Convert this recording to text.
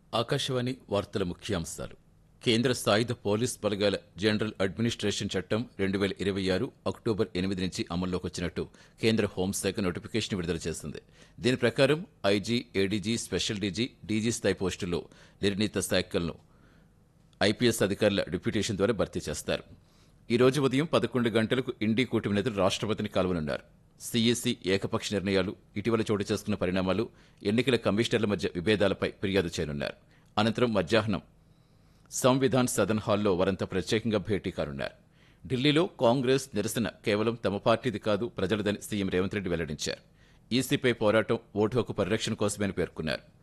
ఆకాశవాణి వార్తల ముఖ్యాంశాలు కేంద్ర సాయుధ పోలీస్ బలగాల జనరల్ అడ్మినిస్ట్రేషన్ చట్టం రెండు వేల ఇరవై ఆరు అక్టోబర్ ఎనిమిది నుంచి అమల్లోకి వచ్చినట్టు కేంద్ర హోంశాఖ నోటిఫికేషన్ విడుదల చేసింది దీని ప్రకారం IG ADG special DG DG స్థాయి పోస్టుల్లో నిర్ణీత శాఖలను ఐపీఎస్ అధికారుల డిప్యూటేషన్ ద్వారా భర్తీ చేస్తారు ఈ రోజు ఉదయం పదకొండు గంటలకు ఇండీ కూటమి నేతలు రాష్ట్రపతిని కలవనున్నారు సీఈసీ ఏకపక్ష నిర్ణయాలు ఇటీవల చోటు చేసుకున్న పరిణామాలు ఎన్నికల కమిషనర్ల మధ్య విభేదాలపై ఫిర్యాదు చేయనున్నారు అనంతరం మధ్యాహ్నం సంవిధాన్ సదన్ హాల్లో వారంతా ప్రత్యేకంగా భేటీ కానున్నారు ఢిల్లీలో కాంగ్రెస్ నిరసన కేవలం తమ పార్టీది కాదు ప్రజలదని సీఎం రేవంత్ రెడ్డి వెల్లడించారు ఈసీపై పోరాటం ఓటు హక్కు పరిరక్షణ కోసమని పేర్కొన్నారు